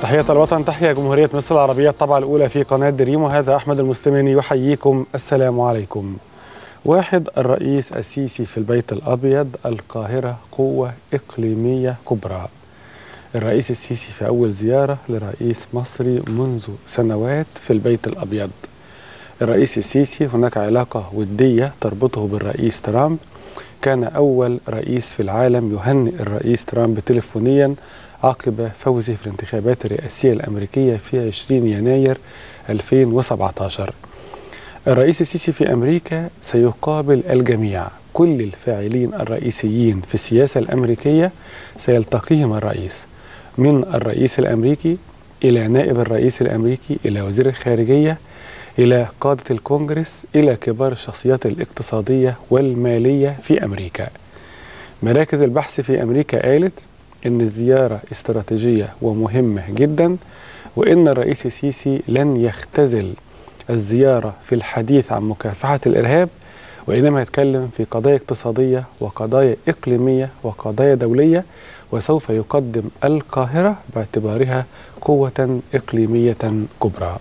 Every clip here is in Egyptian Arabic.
تحية الوطن تحية جمهورية مصر العربية الطبعة الأولى في قناة دريم وهذا أحمد المسلماني يحييكم السلام عليكم واحد الرئيس السيسي في البيت الأبيض القاهرة قوة إقليمية كبرى الرئيس السيسي في أول زيارة لرئيس مصري منذ سنوات في البيت الأبيض الرئيس السيسي هناك علاقة ودية تربطه بالرئيس ترامب كان أول رئيس في العالم يهنئ الرئيس ترامب تليفونيا عقب فوزه في الانتخابات الرئاسية الأمريكية في 20 يناير 2017 الرئيس السيسي في أمريكا سيقابل الجميع كل الفاعلين الرئيسيين في السياسة الأمريكية سيلتقيهم الرئيس من الرئيس الأمريكي إلى نائب الرئيس الأمريكي إلى وزير الخارجية إلى قادة الكونجرس إلى كبار الشخصيات الاقتصادية والمالية في أمريكا مراكز البحث في أمريكا قالت إن الزيارة استراتيجية ومهمة جدا وإن الرئيس السيسي لن يختزل الزيارة في الحديث عن مكافحة الإرهاب وإنما يتكلم في قضايا اقتصادية وقضايا إقليمية وقضايا دولية وسوف يقدم القاهرة باعتبارها قوة إقليمية كبرى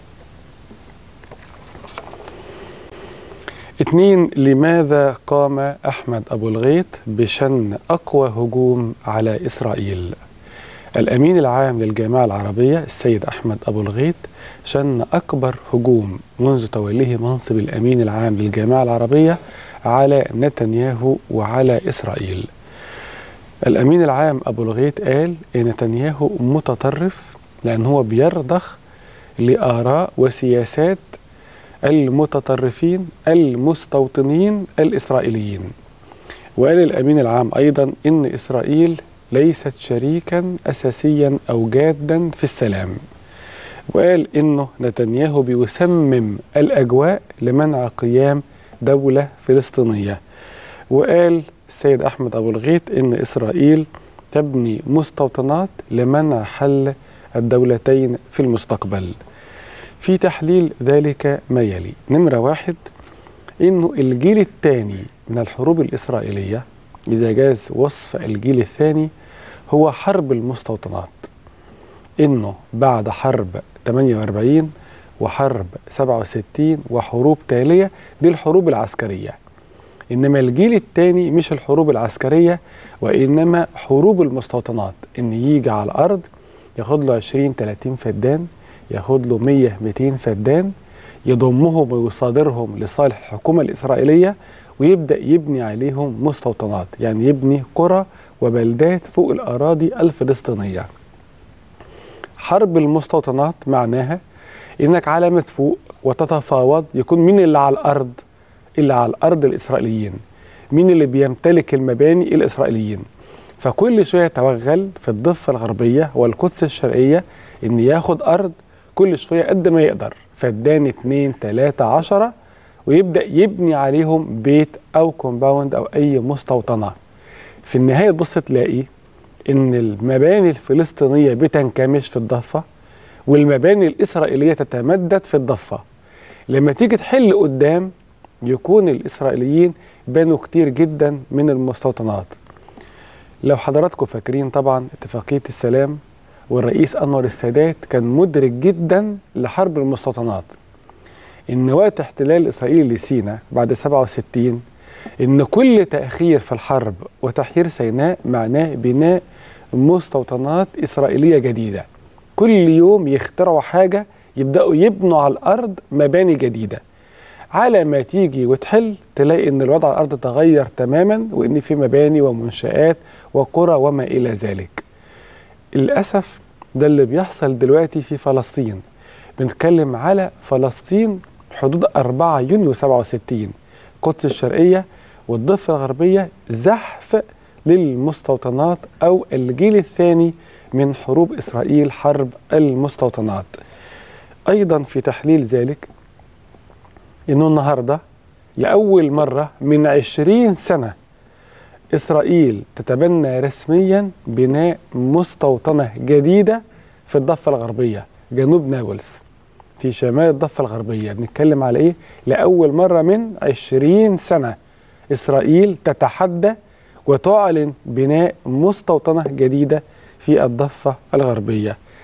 اثنين لماذا قام أحمد أبو الغيط بشن أقوى هجوم على إسرائيل الأمين العام للجامعة العربية السيد أحمد أبو الغيط شن أكبر هجوم منذ توليه منصب الأمين العام للجامعة العربية على نتنياهو وعلى إسرائيل الأمين العام أبو الغيط قال إن نتنياهو متطرف لأن هو بيرضخ لآراء وسياسات المتطرفين المستوطنين الإسرائيليين وقال الأمين العام أيضا إن إسرائيل ليست شريكا أساسيا أو جادا في السلام وقال إنه نتنياهو بيسمم الأجواء لمنع قيام دولة فلسطينية وقال السيد أحمد أبو الغيط إن إسرائيل تبني مستوطنات لمنع حل الدولتين في المستقبل في تحليل ذلك ما يلي نمرة واحد إنه الجيل الثاني من الحروب الإسرائيلية إذا جاز وصف الجيل الثاني هو حرب المستوطنات إنه بعد حرب 48 وحرب 67 وحروب تالية دي الحروب العسكرية إنما الجيل الثاني مش الحروب العسكرية وإنما حروب المستوطنات إن يجي على الأرض ياخد له 20 30 فدان ياخد له 100 200 فدان يضمهم ويصادرهم لصالح الحكومة الإسرائيلية ويبدأ يبني عليهم مستوطنات يعني يبني قرى وبلدات فوق الأراضي الفلسطينية حرب المستوطنات معناها إنك على ما تفوق وتتفاوض يكون مين اللي على الأرض اللي على الأرض الإسرائيليين مين اللي بيمتلك المباني الإسرائيليين فكل شوية يتوغل في الضفة الغربية والقدس الشرقية إن ياخد أرض كل شوية قد ما يقدر فدان اتنين تلاتة عشرة ويبدأ يبني عليهم بيت أو كومباوند أو أي مستوطنة في النهاية تبص تلاقي إن المباني الفلسطينية بتنكمش في الضفة والمباني الإسرائيلية تتمدد في الضفة لما تيجي تحل قدام يكون الإسرائيليين بنوا كتير جدا من المستوطنات لو حضراتكم فاكرين طبعا اتفاقية السلام والرئيس أنور السادات كان مدرك جدا لحرب المستوطنات إن وقت احتلال إسرائيل لسيناء بعد 67 إن كل تأخير في الحرب وتحرير سيناء معناه بناء مستوطنات إسرائيلية جديدة كل يوم يخترعوا حاجة يبدأوا يبنوا على الأرض مباني جديدة على ما تيجي وتحل تلاقي ان الوضع على الارض تغير تماما وان في مباني ومنشآت وقرى وما الى ذلك. للاسف ده اللي بيحصل دلوقتي في فلسطين. بنتكلم على فلسطين حدود 4 يونيو 67 القدس الشرقيه والضفه الغربيه زحف للمستوطنات او الجيل الثاني من حروب اسرائيل حرب المستوطنات. ايضا في تحليل ذلك انه النهارده لاول مره من عشرين سنه اسرائيل تتبنى رسميا بناء مستوطنه جديده في الضفه الغربيه جنوب نابلس في شمال الضفه الغربيه بنتكلم على ايه لاول مره من عشرين سنه اسرائيل تتحدى وتعلن بناء مستوطنه جديده في الضفه الغربيه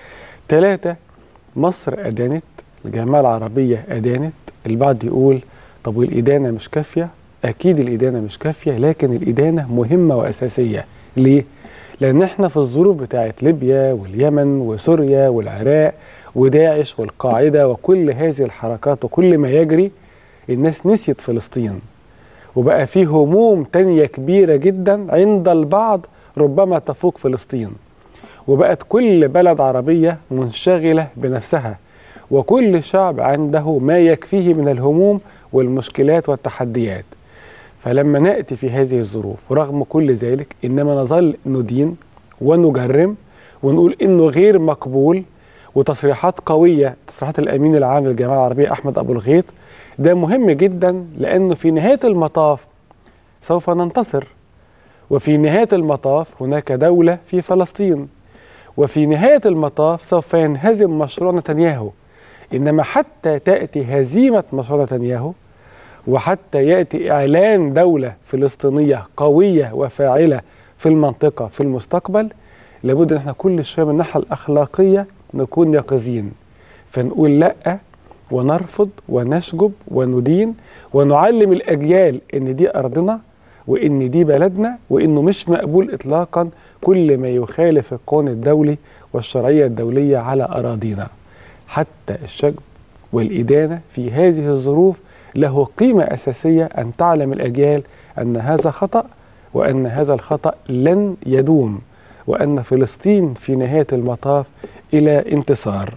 ثلاثة مصر أدانت الجامعة العربية أدانت البعض يقول طب والإدانة مش كافية أكيد الإدانة مش كافية لكن الإدانة مهمة وأساسية ليه؟ لأن احنا في الظروف بتاعت ليبيا واليمن وسوريا والعراق وداعش والقاعدة وكل هذه الحركات وكل ما يجري الناس نسيت فلسطين وبقى في هموم تانية كبيرة جدا عند البعض ربما تفوق فلسطين وبقت كل بلد عربية منشغلة بنفسها وكل شعب عنده ما يكفيه من الهموم والمشكلات والتحديات فلما نأتي في هذه الظروف ورغم كل ذلك إنما نظل ندين ونجرم ونقول إنه غير مقبول وتصريحات قوية تصريحات الأمين العام للجامعة العربية أحمد أبو الغيط ده مهم جدا لأنه في نهاية المطاف سوف ننتصر وفي نهاية المطاف هناك دولة في فلسطين وفي نهاية المطاف سوف ينهزم مشروع نتنياهو إنما حتى تأتي هزيمة مشروع نتنياهو وحتى يأتي إعلان دولة فلسطينية قوية وفاعلة في المنطقة في المستقبل لابد ان احنا كل شويه من الناحيه الاخلاقيه نكون يقظين فنقول لا ونرفض ونشجب وندين ونعلم الاجيال ان دي ارضنا وان دي بلدنا وانه مش مقبول اطلاقا كل ما يخالف القانون الدولي والشرعيه الدوليه على اراضينا حتى الشجب والادانه في هذه الظروف له قيمه اساسيه ان تعلم الاجيال ان هذا خطا وان هذا الخطا لن يدوم وأن فلسطين في نهاية المطاف إلى انتصار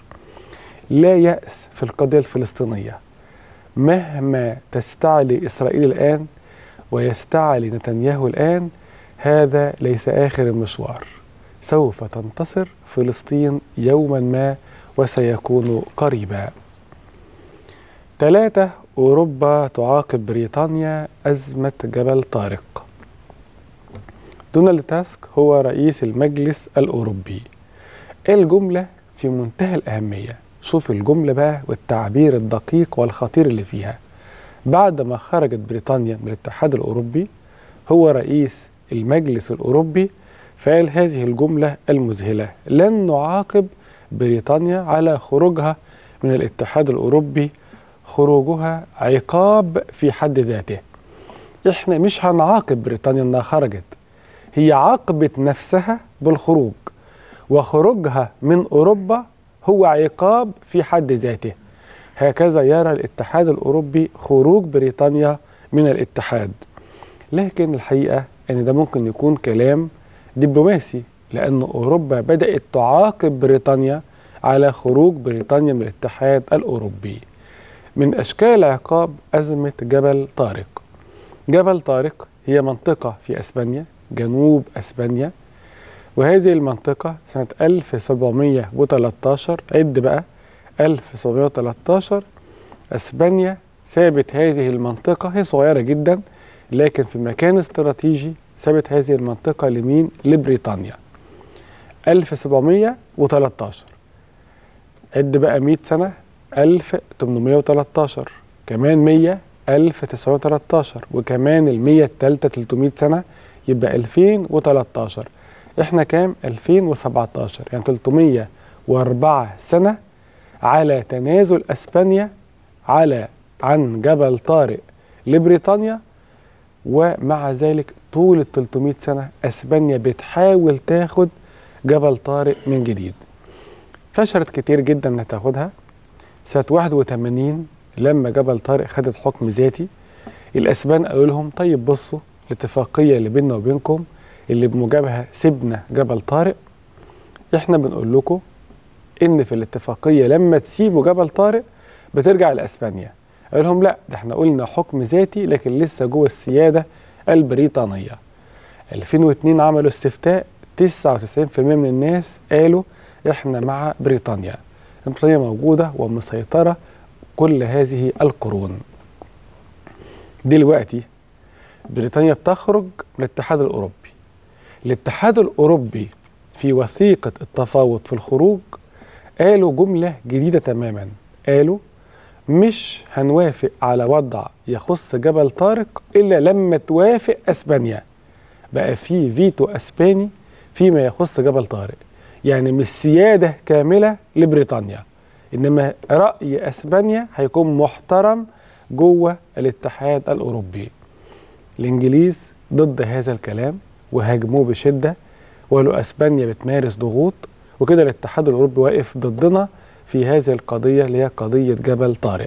لا يأس في القضية الفلسطينية مهما تستعلي إسرائيل الآن ويستعلي نتنياهو الآن هذا ليس آخر المشوار سوف تنتصر فلسطين يوما ما وسيكون قريبا ثلاثة أوروبا تعاقب بريطانيا أزمة جبل طارق دونالد تاسك هو رئيس المجلس الأوروبي الجملة في منتهى الأهمية شوف الجملة بقى والتعبير الدقيق والخطير اللي فيها بعد ما خرجت بريطانيا من الاتحاد الأوروبي هو رئيس المجلس الأوروبي فقال هذه الجملة المذهلة لن نعاقب بريطانيا على خروجها من الاتحاد الأوروبي خروجها عقاب في حد ذاته احنا مش هنعاقب بريطانيا انها خرجت هي عاقبت نفسها بالخروج وخروجها من اوروبا هو عقاب في حد ذاته هكذا يرى الاتحاد الاوروبي خروج بريطانيا من الاتحاد لكن الحقيقه ان ده ممكن يكون كلام دبلوماسي لان اوروبا بدات تعاقب بريطانيا على خروج بريطانيا من الاتحاد الاوروبي من اشكال العقاب ازمه جبل طارق جبل طارق هي منطقه في اسبانيا جنوب اسبانيا وهذه المنطقة سنة 1713 عد بقى 1713 اسبانيا سابت هذه المنطقة هي صغيرة جدا لكن في مكان استراتيجي سابت هذه المنطقة لمين؟ لبريطانيا 1713 عد بقى 100 سنة 1813 كمان 100 1913 وكمان ال 100 التالتة 300 سنة يبقى 2013 احنا كام 2017 يعني 304 سنة على تنازل اسبانيا على عن جبل طارق لبريطانيا ومع ذلك طول ال 300 سنة اسبانيا بتحاول تاخد جبل طارق من جديد فشلت كتير جدا انها تاخدها سنة 81 لما جبل طارق خدت حكم ذاتي الاسبان قالوا لهم طيب بصوا الاتفاقية اللي بيننا وبينكم اللي بموجبها سيبنا جبل طارق احنا بنقول لكم ان في الاتفاقية لما تسيبوا جبل طارق بترجع لاسبانيا قال لهم لا ده احنا قلنا حكم ذاتي لكن لسه جوه السيادة البريطانية 2002 عملوا استفتاء 99% من الناس قالوا احنا مع بريطانيا بريطانيا موجودة ومسيطرة كل هذه القرون دلوقتي بريطانيا بتخرج من الاتحاد الأوروبي الاتحاد الأوروبي في وثيقة التفاوض في الخروج قالوا جملة جديدة تماما قالوا مش هنوافق على وضع يخص جبل طارق إلا لما توافق أسبانيا بقى في فيتو أسباني فيما يخص جبل طارق يعني مش سيادة كاملة لبريطانيا إنما رأي أسبانيا هيكون محترم جوه الاتحاد الأوروبي الإنجليز ضد هذا الكلام وهاجموه بشدة وقالوا أسبانيا بتمارس ضغوط وكده الاتحاد الأوروبي واقف ضدنا في هذه القضية اللي هي قضية جبل طارق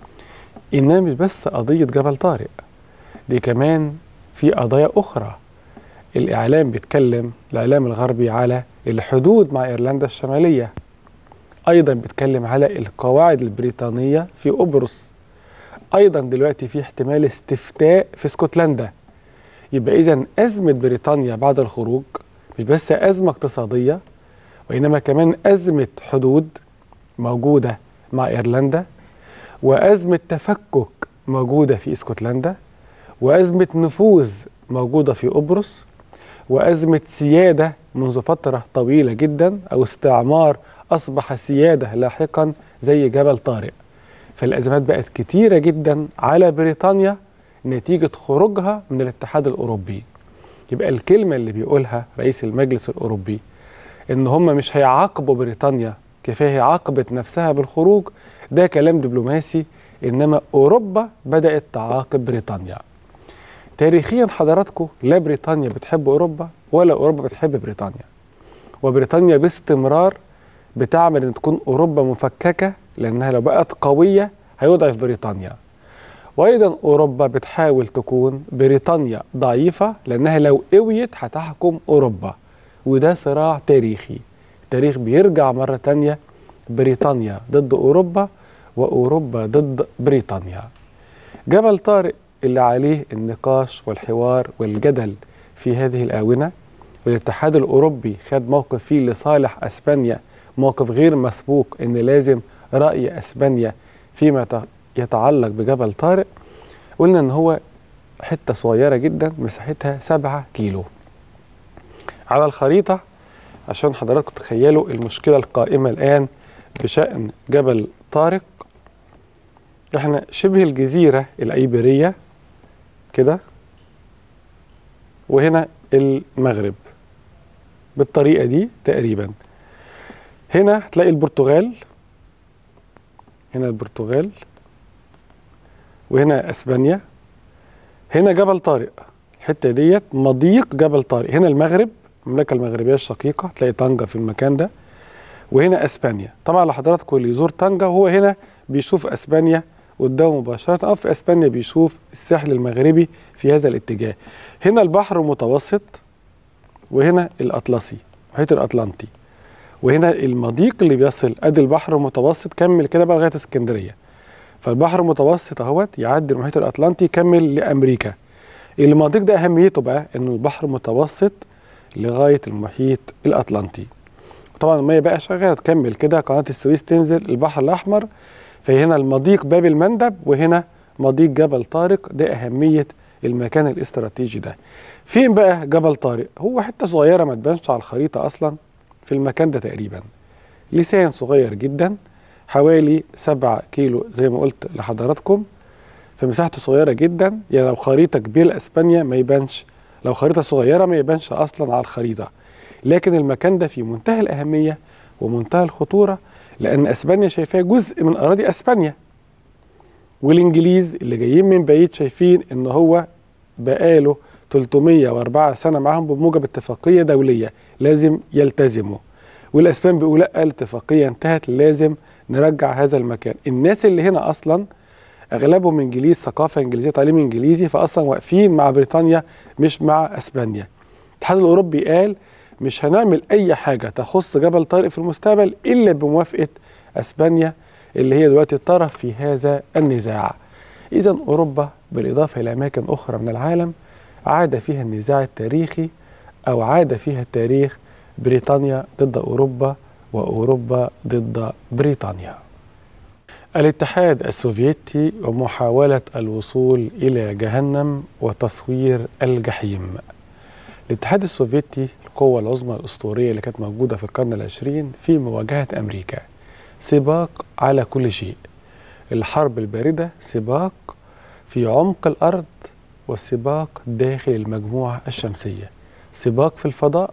إنها مش بس قضية جبل طارق دي كمان في قضايا أخرى الإعلام بيتكلم الإعلام الغربي على الحدود مع إيرلندا الشمالية أيضا بيتكلم على القواعد البريطانية في قبرص أيضا دلوقتي في احتمال استفتاء في اسكتلندا يبقى إذا أزمة بريطانيا بعد الخروج مش بس أزمة اقتصادية وإنما كمان أزمة حدود موجودة مع إيرلندا وأزمة تفكك موجودة في اسكتلندا وأزمة نفوذ موجودة في قبرص وأزمة سيادة منذ فترة طويلة جدا أو استعمار أصبح سيادة لاحقا زي جبل طارق فالأزمات بقت كتيرة جدا على بريطانيا نتيجة خروجها من الاتحاد الأوروبي يبقى الكلمة اللي بيقولها رئيس المجلس الأوروبي إن هم مش هيعاقبوا بريطانيا كفاية عاقبت نفسها بالخروج ده كلام دبلوماسي إنما أوروبا بدأت تعاقب بريطانيا تاريخيا حضراتكم لا بريطانيا بتحب أوروبا ولا أوروبا بتحب بريطانيا وبريطانيا باستمرار بتعمل ان تكون اوروبا مفككه لانها لو بقت قويه هيضعف بريطانيا وايضا اوروبا بتحاول تكون بريطانيا ضعيفه لانها لو قويت هتحكم اوروبا وده صراع تاريخي التاريخ بيرجع مره تانية بريطانيا ضد اوروبا واوروبا ضد بريطانيا جبل طارق اللي عليه النقاش والحوار والجدل في هذه الاونه والاتحاد الاوروبي خد موقف فيه لصالح اسبانيا موقف غير مسبوق ان لازم راي اسبانيا فيما يتعلق بجبل طارق قلنا ان هو حته صغيره جدا مساحتها 7 كيلو على الخريطه عشان حضراتكم تخيلوا المشكله القائمه الان بشان جبل طارق احنا شبه الجزيره الايبيريه كده وهنا المغرب بالطريقه دي تقريبا هنا هتلاقي البرتغال هنا البرتغال وهنا اسبانيا هنا جبل طارق الحته ديت مضيق جبل طارق هنا المغرب المملكه المغربيه الشقيقه تلاقي طنجه في المكان ده وهنا اسبانيا طبعا لحضراتكم اللي يزور طنجه هو هنا بيشوف اسبانيا قدامه مباشره او في اسبانيا بيشوف الساحل المغربي في هذا الاتجاه هنا البحر المتوسط وهنا الاطلسي المحيط الاطلنطي وهنا المضيق اللي بيصل ادي البحر المتوسط كمل كده بقى لغايه اسكندريه فالبحر المتوسط اهوت يعدي المحيط الاطلنطي يكمل لامريكا المضيق ده اهميته بقى انه البحر المتوسط لغايه المحيط الاطلنطي طبعا الميه بقى شغاله تكمل كده قناه السويس تنزل البحر الاحمر فهنا المضيق باب المندب وهنا مضيق جبل طارق ده اهميه المكان الاستراتيجي ده فين بقى جبل طارق هو حته صغيره ما تبانش على الخريطه اصلا في المكان ده تقريبا لسان صغير جدا حوالي 7 كيلو زي ما قلت لحضراتكم فمساحته صغيرة جدا يعني لو خريطة كبيرة لأسبانيا ما يبانش لو خريطة صغيرة ما يبانش أصلا على الخريطة لكن المكان ده في منتهى الأهمية ومنتهى الخطورة لأن أسبانيا شايفاه جزء من أراضي أسبانيا والإنجليز اللي جايين من بعيد شايفين إن هو بقاله 304 سنة معاهم بموجب اتفاقية دولية لازم يلتزموا والاسبان بيقولوا لا الاتفاقيه انتهت لازم نرجع هذا المكان الناس اللي هنا اصلا اغلبهم انجليز ثقافه انجليزيه تعليم انجليزي فاصلا واقفين مع بريطانيا مش مع اسبانيا الاتحاد الاوروبي قال مش هنعمل اي حاجه تخص جبل طارق في المستقبل الا بموافقه اسبانيا اللي هي دلوقتي الطرف في هذا النزاع اذا اوروبا بالاضافه الى اماكن اخرى من العالم عاد فيها النزاع التاريخي او عاد فيها التاريخ بريطانيا ضد اوروبا واوروبا ضد بريطانيا. الاتحاد السوفيتي ومحاوله الوصول الى جهنم وتصوير الجحيم. الاتحاد السوفيتي القوة العظمى الأسطورية اللي كانت موجودة في القرن العشرين في مواجهة أمريكا سباق على كل شيء الحرب الباردة سباق في عمق الأرض والسباق داخل المجموعة الشمسية سباق في الفضاء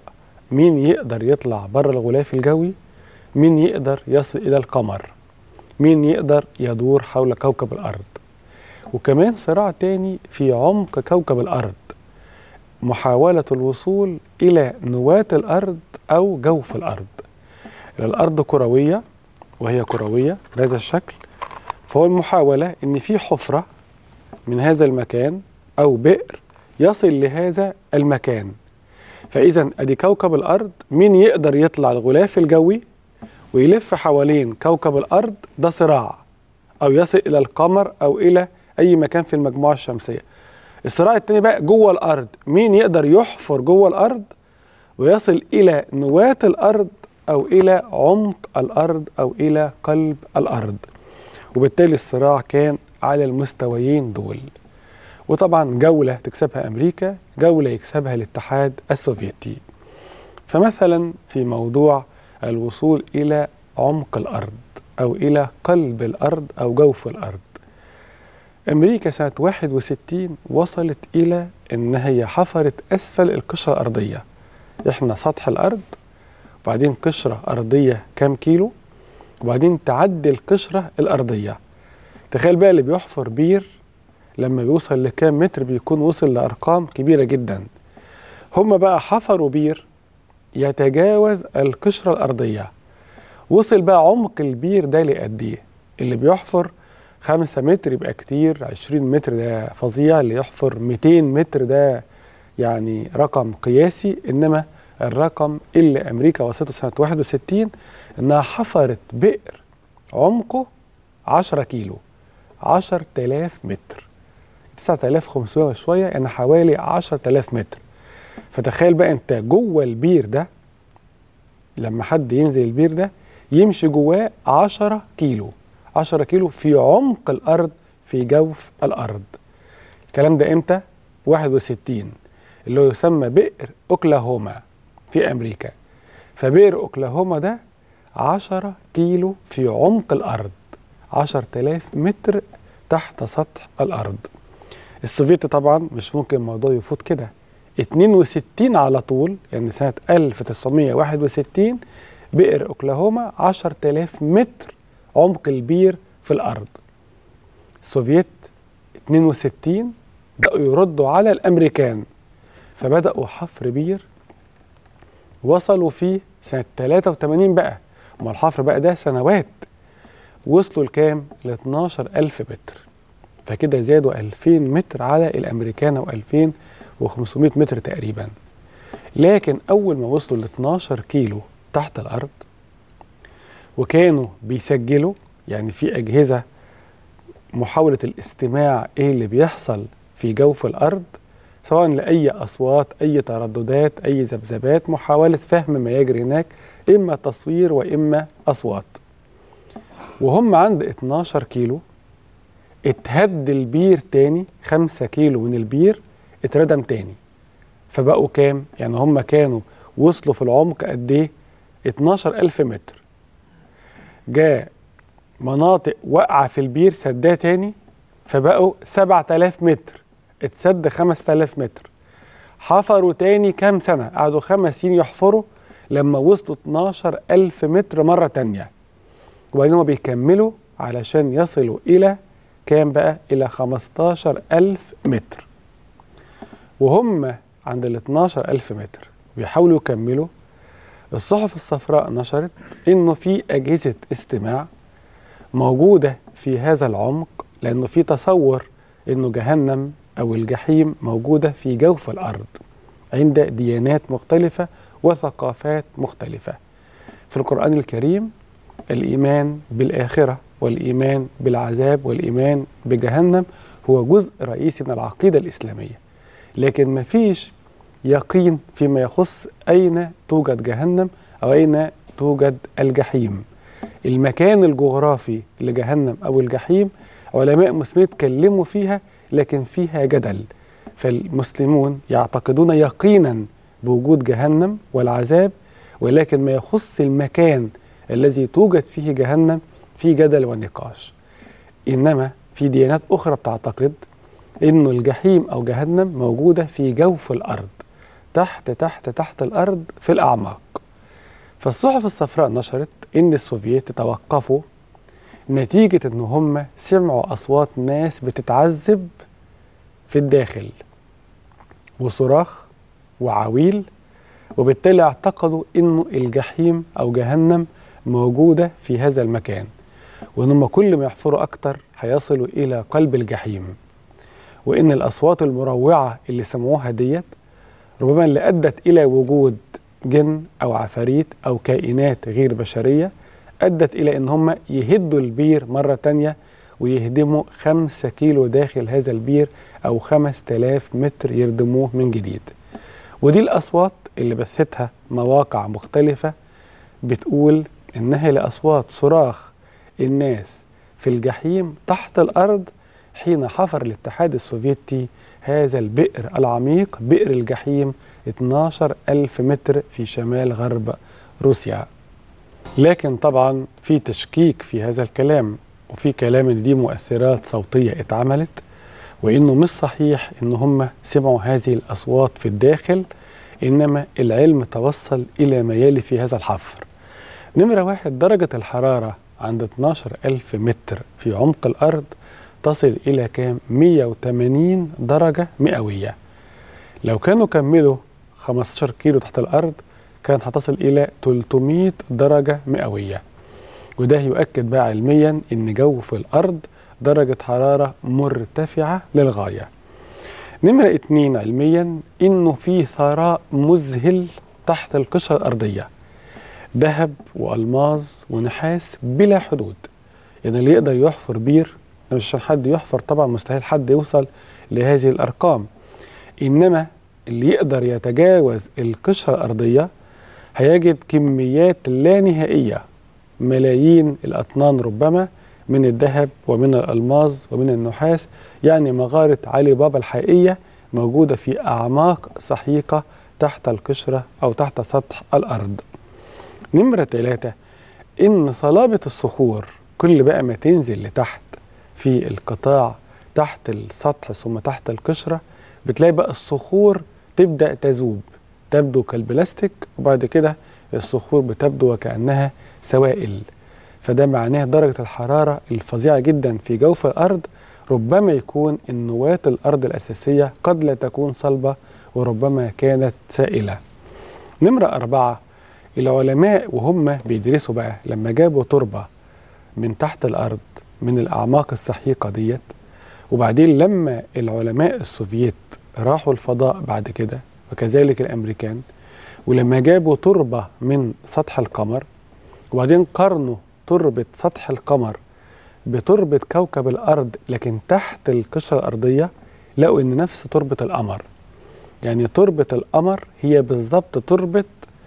مين يقدر يطلع بره الغلاف الجوي مين يقدر يصل إلى القمر مين يقدر يدور حول كوكب الأرض وكمان صراع تاني في عمق كوكب الأرض محاولة الوصول إلى نواة الأرض أو جوف الأرض الأرض كروية وهي كروية بهذا الشكل فهو المحاولة إن في حفرة من هذا المكان أو بئر يصل لهذا المكان فإذا أدي كوكب الأرض مين يقدر يطلع الغلاف الجوي ويلف حوالين كوكب الأرض ده صراع أو يصل إلى القمر أو إلى أي مكان في المجموعة الشمسية الصراع التاني بقى جوه الأرض مين يقدر يحفر جوه الأرض ويصل إلى نواة الأرض أو إلى عمق الأرض أو إلى قلب الأرض وبالتالي الصراع كان على المستويين دول وطبعا جولة تكسبها أمريكا جولة يكسبها الاتحاد السوفيتي فمثلا في موضوع الوصول إلى عمق الأرض أو إلى قلب الأرض أو جوف الأرض أمريكا سنة 61 وصلت إلى إن هي حفرت أسفل القشرة الأرضية إحنا سطح الأرض وبعدين قشرة أرضية كام كيلو وبعدين تعدي القشرة الأرضية تخيل بقى اللي بيحفر بير لما بيوصل لكام متر بيكون وصل لأرقام كبيرة جدا هم بقى حفروا بير يتجاوز القشرة الأرضية وصل بقى عمق البير ده لقد إيه اللي بيحفر خمسة متر يبقى كتير عشرين متر ده فظيع اللي يحفر 200 متر ده يعني رقم قياسي إنما الرقم اللي أمريكا وصلته سنة 61 إنها حفرت بئر عمقه 10 كيلو 10000 متر 9500 وشوية يعني حوالي 10000 متر فتخيل بقى أنت جوه البير ده لما حد ينزل البير ده يمشي جواه 10 كيلو 10 كيلو في عمق الأرض في جوف الأرض الكلام ده إمتى؟ 61 اللي هو يسمى بئر أوكلاهوما في أمريكا فبئر أوكلاهوما ده 10 كيلو في عمق الأرض 10000 متر تحت سطح الأرض السوفيت طبعا مش ممكن الموضوع يفوت كده 62 على طول يعني سنة 1961 بئر أوكلاهوما 10000 متر عمق البير في الأرض السوفيت 62 بدأوا يردوا على الأمريكان فبدأوا حفر بير وصلوا فيه سنة 83 بقى ما الحفر بقى ده سنوات وصلوا لكام؟ ل 12000 متر فكده زادوا 2000 متر على الأمريكان أو 2500 متر تقريبا لكن أول ما وصلوا ل 12 كيلو تحت الأرض وكانوا بيسجلوا يعني في أجهزة محاولة الاستماع إيه اللي بيحصل في جوف الأرض سواء لأي أصوات أي ترددات أي ذبذبات محاولة فهم ما يجري هناك إما تصوير وإما أصوات وهم عند 12 كيلو اتهد البير تاني 5 كيلو من البير اتردم تاني فبقوا كام؟ يعني هم كانوا وصلوا في العمق قد ايه؟ 12000 متر جاء مناطق واقعة في البير سداه تاني فبقوا 7000 متر اتسد 5000 متر حفروا تاني كام سنة قعدوا خمس سنين يحفروا لما وصلوا 12000 متر مرة تانية وبعدين هم بيكملوا علشان يصلوا إلى كام بقى؟ إلى 15000 متر وهم عند ال 12000 متر بيحاولوا يكملوا الصحف الصفراء نشرت إنه في أجهزة استماع موجودة في هذا العمق لأنه في تصور إنه جهنم أو الجحيم موجودة في جوف الأرض عند ديانات مختلفة وثقافات مختلفة في القرآن الكريم الإيمان بالآخرة والإيمان بالعذاب والإيمان بجهنم هو جزء رئيسي من العقيدة الإسلامية لكن ما فيش يقين فيما يخص أين توجد جهنم أو أين توجد الجحيم المكان الجغرافي لجهنم أو الجحيم علماء مسلمين اتكلموا فيها لكن فيها جدل فالمسلمون يعتقدون يقينا بوجود جهنم والعذاب ولكن ما يخص المكان الذي توجد فيه جهنم في جدل ونقاش إنما في ديانات أخرى بتعتقد إنه الجحيم أو جهنم موجودة في جوف الأرض تحت تحت تحت الأرض في الأعماق فالصحف الصفراء نشرت إن السوفييت توقفوا نتيجة إن هم سمعوا أصوات ناس بتتعذب في الداخل وصراخ وعويل وبالتالي اعتقدوا إنه الجحيم أو جهنم موجودة في هذا المكان وإن هم كل ما يحفروا أكتر هيصلوا إلى قلب الجحيم وإن الأصوات المروعة اللي سمعوها ديت ربما اللي أدت إلى وجود جن أو عفاريت أو كائنات غير بشرية أدت إلى إن هم يهدوا البير مرة تانية ويهدموا خمسة كيلو داخل هذا البير أو خمس تلاف متر يردموه من جديد ودي الأصوات اللي بثتها مواقع مختلفة بتقول إنها لأصوات صراخ الناس في الجحيم تحت الأرض حين حفر الاتحاد السوفيتي هذا البئر العميق بئر الجحيم 12 ألف متر في شمال غرب روسيا لكن طبعا في تشكيك في هذا الكلام وفي كلام ان دي مؤثرات صوتية اتعملت وانه مش صحيح ان هم سمعوا هذه الاصوات في الداخل انما العلم توصل الى ما يلي في هذا الحفر نمرة واحد درجة الحرارة عند 12 ألف متر في عمق الأرض تصل إلى كام 180 درجة مئوية لو كانوا كملوا 15 كيلو تحت الأرض كان هتصل إلى 300 درجة مئوية وده يؤكد بقى علميا إن جو في الأرض درجة حرارة مرتفعة للغاية نمرة اتنين علميا إنه في ثراء مذهل تحت القشرة الأرضية ذهب وألماظ ونحاس بلا حدود يعني اللي يقدر يحفر بير مش عشان حد يحفر طبعا مستحيل حد يوصل لهذه الأرقام إنما اللي يقدر يتجاوز القشرة الأرضية هيجد كميات لا نهائية ملايين الأطنان ربما من الذهب ومن الألماظ ومن النحاس يعني مغارة علي بابا الحقيقية موجودة في أعماق سحيقة تحت القشرة أو تحت سطح الأرض نمرة ثلاثة إن صلابة الصخور كل بقى ما تنزل لتحت في القطاع تحت السطح ثم تحت القشرة بتلاقي بقى الصخور تبدأ تذوب تبدو كالبلاستيك وبعد كده الصخور بتبدو وكأنها سوائل فده معناه درجة الحرارة الفظيعة جدا في جوف الأرض ربما يكون إن نواة الأرض الأساسية قد لا تكون صلبة وربما كانت سائلة نمرة أربعة العلماء وهم بيدرسوا بقى لما جابوا تربة من تحت الأرض من الأعماق السحيقة ديت وبعدين لما العلماء السوفييت راحوا الفضاء بعد كده وكذلك الأمريكان ولما جابوا تربة من سطح القمر وبعدين قارنوا تربة سطح القمر بتربة كوكب الأرض لكن تحت القشرة الأرضية لقوا إن نفس تربة القمر يعني تربة القمر هي بالظبط تربة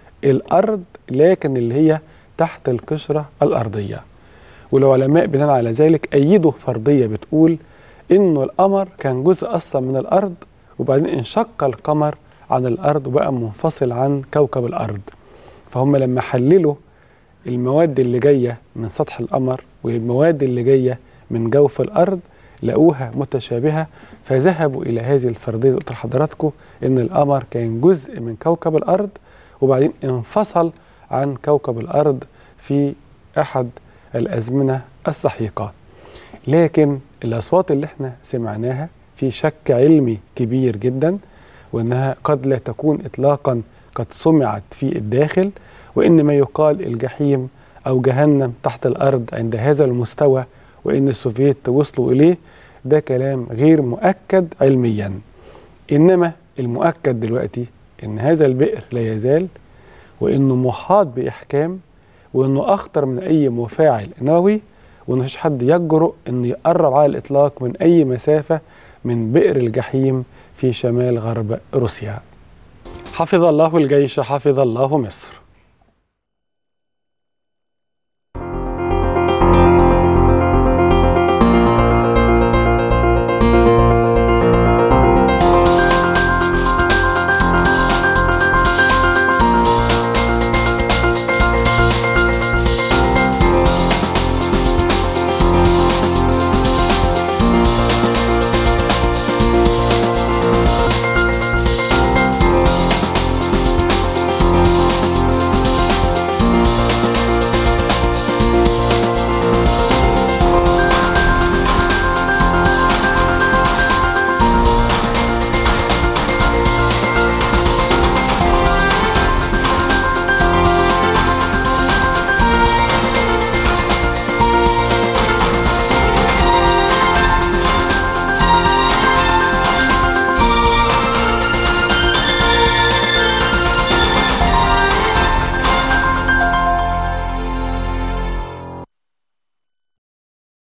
الأرض لكن اللي هي تحت القشرة الأرضية والعلماء بناء على ذلك أيدوا فرضية بتقول إنه القمر كان جزء أصلا من الأرض وبعدين انشق القمر عن الأرض وبقى منفصل عن كوكب الأرض فهم لما حللوا المواد اللي جاية من سطح القمر والمواد اللي جاية من جوف الأرض لقوها متشابهة فذهبوا إلى هذه الفرضية اللي قلت لحضراتكم إن القمر كان جزء من كوكب الأرض وبعدين انفصل عن كوكب الأرض في أحد الأزمنة السحيقة لكن الأصوات اللي احنا سمعناها في شك علمي كبير جدا وأنها قد لا تكون إطلاقا قد سمعت في الداخل وإن ما يقال الجحيم أو جهنم تحت الأرض عند هذا المستوى وإن السوفييت وصلوا إليه ده كلام غير مؤكد علميا إنما المؤكد دلوقتي إن هذا البئر لا يزال وإنه محاط بإحكام وإنه أخطر من أي مفاعل نووي وإن مفيش حد يجرؤ إنه يقرب على الإطلاق من أي مسافة من بئر الجحيم في شمال غرب روسيا حفظ الله الجيش حفظ الله مصر